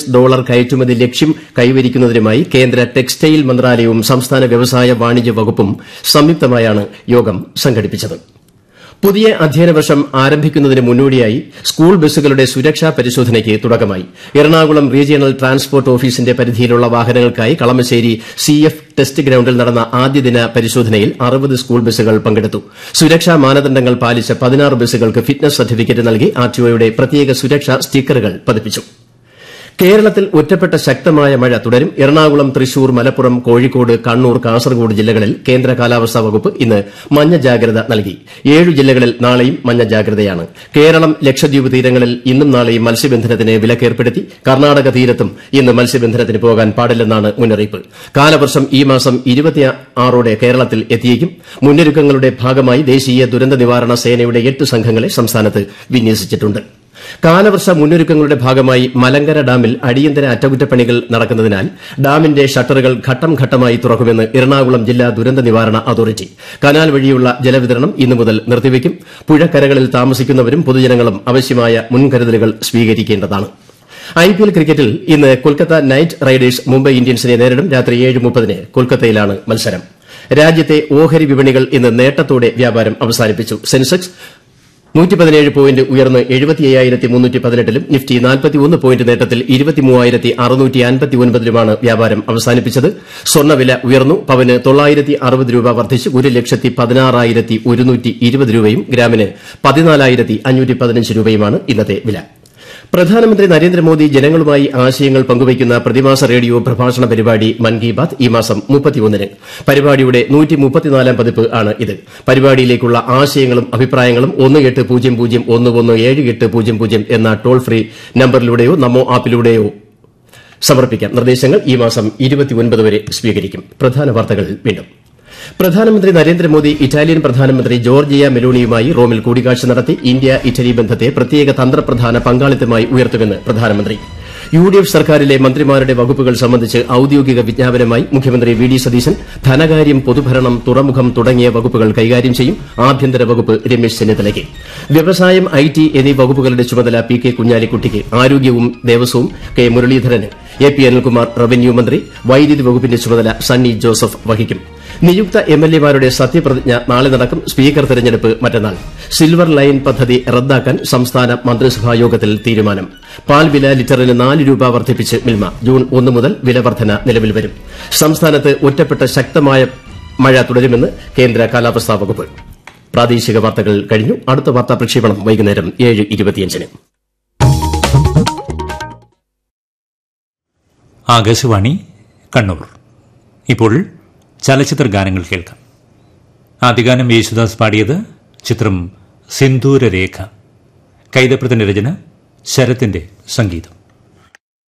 S dollar കയറ്റുമതി ലക്ഷ്യം കൈവരിക്കുന്നതിനുമായി കേന്ദ്ര ടെക്സ്റ്റൈൽ മന്ത്രാലയവും സംസ്ഥാന വ്യവസായ വാണിജ്യ വകുപ്പും സംയുക്തമായാണ് യോഗം സംഘടിപ്പിച്ചത് പുതിയ അധ്യയന വർഷം ആരംഭിക്കുന്നതിന് മുന്നോടിയായി സ്കൂൾ ബസ്സുകളുടെ സുരക്ഷാ പരിശോധനയ്ക്ക് തുടക്കമായി എറണാകുളം റീജിയണൽ ട്രാൻസ്പോർട്ട് ഓഫീസിന്റെ പരിധിയിലുള്ള വാഹനങ്ങൾക്കായി കളമശ്ശേരി സി എഫ് ടെസ്റ്റ് ഗ്രൌണ്ടിൽ നടന്ന ആദ്യദിന പരിശോധനയിൽ അറുപത് സ്കൂൾ ബസ്സുകൾ പങ്കെടുത്തു സുരക്ഷാ മാനദണ്ഡങ്ങൾ പാലിച്ച പതിനാറ് ബസ്സുകൾക്ക് ഫിറ്റ്നസ് സർട്ടിഫിക്കറ്റ് നൽകി ആർടിഒയുടെ പ്രത്യേക സുരക്ഷാ സ്റ്റിക്കറുകൾ പതിപ്പിച്ചു കേരളത്തിൽ ഒറ്റപ്പെട്ട ശക്തമായ മഴ തുടരും എറണാകുളം തൃശൂർ മലപ്പുറം കോഴിക്കോട് കണ്ണൂർ കാസർഗോഡ് ജില്ലകളിൽ കേന്ദ്ര കാലാവസ്ഥാ വകുപ്പ് ഇന്ന് മഞ്ഞ ജാഗ്രത നൽകി ഏഴു ജില്ലകളിൽ നാളെയും മഞ്ഞ ജാഗ്രതയാണ് കേരളം ലക്ഷദ്വീപ് തീരങ്ങളിൽ ഇന്നും നാളെയും മത്സ്യബന്ധനത്തിന് വിലക്കേർപ്പെടുത്തി കർണാടക തീരത്തും ഇന്ന് മത്സ്യബന്ധനത്തിന് പോകാൻ പാടില്ലെന്നാണ് മുന്നറിയിപ്പ് കാലവർഷം ഈ മാസം ഇരുപത്തിയാറോടെ കേരളത്തിൽ എത്തിയേക്കും മുന്നൊരുക്കങ്ങളുടെ ഭാഗമായി ദേശീയ ദുരന്ത നിവാരണ സേനയുടെ എട്ട് സംഘങ്ങളെ സംസ്ഥാനത്ത് വിന്യസിച്ചിട്ടുണ്ട് കാലവർഷ മുന്നൊരുക്കങ്ങളുടെ ഭാഗമായി മലങ്കര ഡാമിൽ അടിയന്തര അറ്റകുറ്റപ്പണികൾ നടക്കുന്നതിനാൽ ഡാമിന്റെ ഷട്ടറുകൾ ഘട്ടം ഘട്ടമായി തുറക്കുമെന്ന് എറണാകുളം ജില്ലാ ദുരന്ത നിവാരണ അതോറിറ്റി കനാൽ വഴിയുള്ള ജലവിതരണം ഇന്നു മുതൽ നിർത്തിവയ്ക്കും പുഴക്കരകളിൽ താമസിക്കുന്നവരും പൊതുജനങ്ങളും ആവശ്യമായ മുൻകരുതലുകൾ സ്വീകരിക്കേണ്ടതാണ് ഐപിഎൽ ക്രിക്കറ്റിൽ ഇന്ന് കൊൽക്കത്ത നൈറ്റ് റൈഡേഴ്സ് മുംബൈ ഇന്ത്യൻസിനെ നേരിടും രാത്രി ഏഴ് മുപ്പതിന് കൊൽക്കത്തയിലാണ് മത്സരം രാജ്യത്തെ ഓഹരി വിപണികൾ ഇന്ന് നേട്ടത്തോടെ വ്യാപാരം അവസാനിപ്പിച്ചു സെൻസെക്സ് നൂറ്റി പതിനേഴ് പോയിന്റ് ഉയർന്ന് എഴുപത്തി അയ്യായിരത്തി മുന്നൂറ്റി പതിനെട്ടിലും നിഫ്റ്റി നാൽപ്പത്തിയൊന്ന് പോയിന്റ് നേട്ടത്തിൽ ഇരുപത്തിമൂവായിരത്തി അറുന്നൂറ്റി അൻപത്തി ഒൻപതിലുമാണ് വ്യാപാരം അവസാനിപ്പിച്ചത് സ്വർണ്ണവില ഉയർന്നു പവന് തൊള്ളായിരത്തി അറുപത് രൂപ വർദ്ധിച്ച് ഒരു ലക്ഷത്തി പതിനാറായിരത്തി ഒരുന്നൂറ്റി ഇരുപത് രൂപയും ഗ്രാമിന് പതിനാലായിരത്തി അഞ്ഞൂറ്റി പതിനഞ്ച് രൂപയുമാണ് ഇന്നത്തെ വില പ്രധാനമന്ത്രി നരേന്ദ്രമോദി ജനങ്ങളുമായി ആശയങ്ങൾ പങ്കുവയ്ക്കുന്ന പ്രതിമാസ റേഡിയോ പ്രഭാഷണ പരിപാടി മൻ കി ബാത് ഈ മാസം മുപ്പത്തിയൊന്നിന് പരിപാടിയുടെ നൂറ്റിമുപ്പത്തിനാലാം പതിപ്പ് ആണ് ഇത് പരിപാടിയിലേക്കുള്ള ആശയങ്ങളും അഭിപ്രായങ്ങളും ഒന്ന് എട്ട് പൂജ്യം പൂജ്യം ഒന്ന് ഒന്ന് ഏഴ് എട്ട് പൂജ്യം പൂജ്യം എന്ന ടോൾ ഫ്രീ നമ്പറിലൂടെയോ നമോ ആപ്പിലൂടെയോ സമർപ്പിക്കാം നിർദ്ദേശങ്ങൾ ഈ മാസം ഇരുപത്തിയൊൻപത് വരെ സ്വീകരിക്കും പ്രധാന വാർത്തകൾ വീണ്ടും പ്രധാനമന്ത്രി നരേന്ദ്രമോദി ഇറ്റാലിയൻ പ്രധാനമന്ത്രി ജോർജിയ മെലോണിയുമായി റോമിൽ കൂടിക്കാഴ്ച നടത്തി ഇന്ത്യ ഇറ്റലി ബന്ധത്തെ പ്രത്യേക തന്ത്രപ്രധാന പങ്കാളിത്തമായി ഉയർത്തുമെന്ന് പ്രധാനമന്ത്രി യു ഡി എഫ് സർക്കാരിലെ മന്ത്രിമാരുടെ വകുപ്പുകൾ സംബന്ധിച്ച് ഔദ്യോഗിക വിജ്ഞാപനമായി മുഖ്യമന്ത്രി വി ഡി സതീശൻ ധനകാര്യം പൊതുഭരണം തുറമുഖം തുടങ്ങിയ വകുപ്പുകൾ കൈകാര്യം ചെയ്യും ആഭ്യന്തര വകുപ്പ് രമേശ് ചെന്നിത്തലയ്ക്ക് വ്യവസായം ഐ ടി എന്നീ വകുപ്പുകളുടെ ചുമതല പി കെ കുഞ്ഞാലിക്കുട്ടിക്ക് ആരോഗ്യവും ദേവസ്വവും കെ മുരളീധരന് എ പി അനിൽകുമാർ റവന്യൂ മന്ത്രി വൈദ്യുതി വകുപ്പിന്റെ ചുമതല സണ്ണി ജോസഫ് വഹിക്കും നിയുക്ത എം എൽ എമാരുടെ സത്യപ്രതിജ്ഞ നാളെ നടക്കും സ്പീക്കർ തെരഞ്ഞെടുപ്പ് മറ്റന്നാൾ സിൽവർ ലൈൻ പദ്ധതി റദ്ദാക്കാൻ സംസ്ഥാന മന്ത്രിസഭാ യോഗത്തിൽ തീരുമാനം പാൽ വില ലിറ്ററിന് നാല് രൂപ വർദ്ധിപ്പിച്ച് മിൽമ ജൂൺ ഒന്ന് മുതൽ വില വർധന നിലവിൽ വരും സംസ്ഥാനത്ത് ഒറ്റപ്പെട്ട ശക്തമായ മഴ തുടരുമെന്ന് കേന്ദ്ര കാലാവസ്ഥാ വകുപ്പ് പ്രാദേശിക വാർത്തകൾ കഴിഞ്ഞു അടുത്ത വാർത്താ പ്രക്ഷേപണം വൈകുന്നേരം ഏഴ് ഇരുപത്തിയഞ്ചിന് ആകാശവാണി കണ്ണൂർ ഇപ്പോൾ ചലച്ചിത്ര ഗാനങ്ങൾ കേൾക്കാം ആദ്യഗാനം യേശുദാസ് പാടിയത് ചിത്രം സിന്ദൂരരേഖ കൈതപ്രത്തിന്റെ രചന ശരത്തിന്റെ സംഗീതം